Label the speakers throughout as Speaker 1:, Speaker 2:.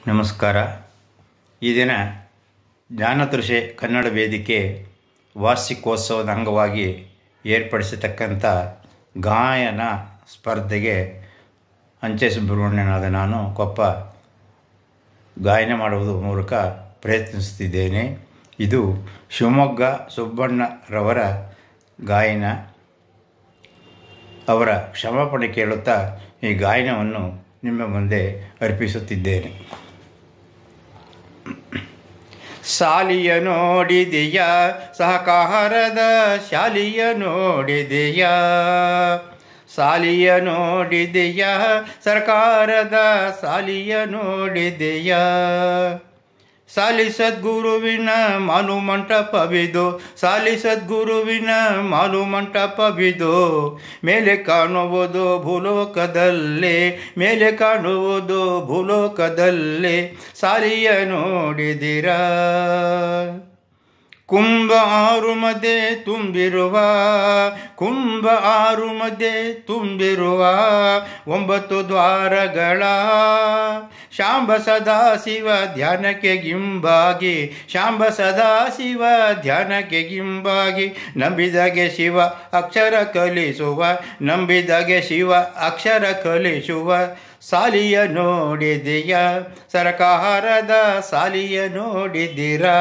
Speaker 1: ನಮಸ್ಕಾರ ಈ ದಿನ ಜ್ಞಾನತೃಷೆ ಕನ್ನಡ ವೇದಿಕೆ ವಾರ್ಷಿಕೋತ್ಸವದ ಅಂಗವಾಗಿ ಏರ್ಪಡಿಸತಕ್ಕಂಥ ಗಾಯನ ಸ್ಪರ್ಧೆಗೆ ಅಂಚೆ ಸುಬ್ರಹ್ಮಣ್ಯನಾದ ನಾನು ಕೊಪ್ಪ ಗಾಯನ ಮಾಡುವುದು ಮೂಲಕ ಪ್ರಯತ್ನಿಸುತ್ತಿದ್ದೇನೆ ಇದು ಶಿವಮೊಗ್ಗ ಸುಬ್ಬಣ್ಣರವರ ಗಾಯನ ಅವರ ಕ್ಷಮಾಪಣೆ ಕೇಳುತ್ತಾ ಈ ಗಾಯನವನ್ನು ನಿಮ್ಮ ಮುಂದೆ ಅರ್ಪಿಸುತ್ತಿದ್ದೇನೆ ಶಾಲಿಯ ನೋಡಿದೆಯ ಸಹಕಾರದ ಶಾಲಿಯ ನೋಡಿದೆಯ ಶಾಲಿಯ ನೋಡಿದೆಯ ಸರ್ಕಾರದ ಶಾಲಿಯ ನೋಡಿದೆಯ ಸಾಲಿ ಸದ್ಗುರುವಿನ ಮಾನು ಮಂಟಪವಿದು ಸಾಲಿ ಸದ್ಗುರುವಿನ ಮಾನು ಮಂಟಪವಿದು ಮೇಲೆ ಕಾಣುವುದು ಭೂಲೋಕದಲ್ಲೇ ಮೇಲೆ ಕಾಣುವುದು ಭೂಲೋಕದಲ್ಲೇ ಸಾಲಿಯ ನೋಡಿದಿರಾ ಕುಂಭ ಆರು ಮಧ್ಯೆ ತುಂಬಿರುವ ಕುಂಭ ಆರು ಮಧ್ಯೆ ತುಂಬಿರುವ ಒಂಬತ್ತು ದ್ವಾರಗಳ ಶಾಂಬ ಸದಾಶಿವ ಧ್ಯಾನಕ್ಕೆ ಗಿಂಬಾಗಿ ಶಾಂಬ ಸದಾಶಿವ ಧ್ಯಾನಕ್ಕೆ ಗಿಂಬಾಗಿ ನಂಬಿದಗೆ ಶಿವ ಅಕ್ಷರ ಕಲಿಸುವ ನಂಬಿದಗೆ ಶಿವ ಅಕ್ಷರ ಕಲಿಸುವ ಸಾಲಿಯ ನೋಡಿದೆಯ ಸರಕಾರದ ಸಾಲಿಯ ನೋಡಿದಿರಾ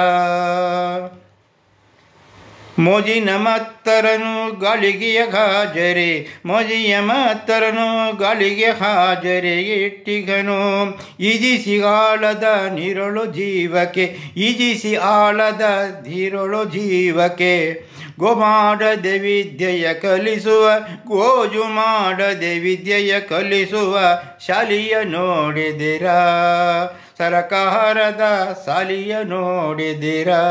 Speaker 1: ಮೋಜಿನ ಮತ್ತರನು ಗಾಳಿಗೆಯ ಹಾಜರೆ ಮೋಜಿಯ ಮತ್ತರನು ಗಾಳಿಗೆ ಹಾಜರೆ ಇಟ್ಟಿಗನು ಈಜಿಸಿ ಆಳದ ನೀರಳು ಜೀವಕ್ಕೆ ಈಜಿಸಿ ಆಳದ ನೀರಳು ಜೀವಕ್ಕೆ ಗೋ ಮಾಡದೆ ವಿದ್ಯೆಯ ಕಲಿಸುವ ಗೋಜು ಮಾಡದೆ ವಿದ್ಯೆಯ ಕಲಿಸುವ ಶಾಲಿಯ ನೋಡಿದಿರಾ ಸರಕಾರದ ಶಾಲಿಯ ನೋಡಿದಿರಾ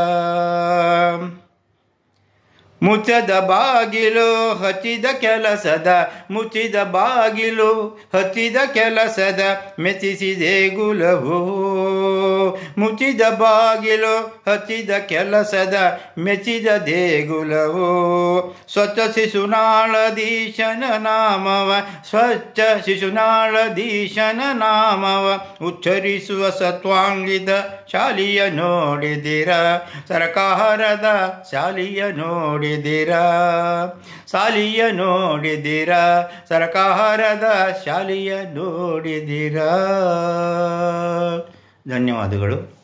Speaker 1: ಮುಚ್ಚದ ಬಾಗಿಲು ಹಚ್ಚಿದ ಕೆಲಸದ ಮುಚ್ಚಿದ ಬಾಗಿಲು ಹಚ್ಚಿದ ಕೆಲಸದ ಮೆಚ್ಚಿಸಿದೆ ಗುಲವು ಮುಚ್ಚಿದ ಬಾಗಿಲು ಹಚ್ಚಿದ ಕೆಲಸದ ಮೆಚ್ಚಿದ ದೇಗುಲವು ಸ್ವಚ್ಛ ಶಿಶುನಾಳದೀಶನ ನಾಮವ ಸ್ವಚ್ಛ ಶಿಶುನಾಳದೀಶನ ನಾಮವ ಉಚ್ಚರಿಸುವ ಸತ್ವಾಂಗಿದ ಶಾಲಿಯ ನೋಡಿದಿರ ಸರ್ಕಾರದ ಶಾಲಿಯ ನೋಡಿದಿರಾ ಶಾಲಿಯ ನೋಡಿದಿರಾ ಸರ್ಕಾರದ ಶಾಲಿಯ ನೋಡಿದಿರಾ ಧನ್ಯವಾದಗಳು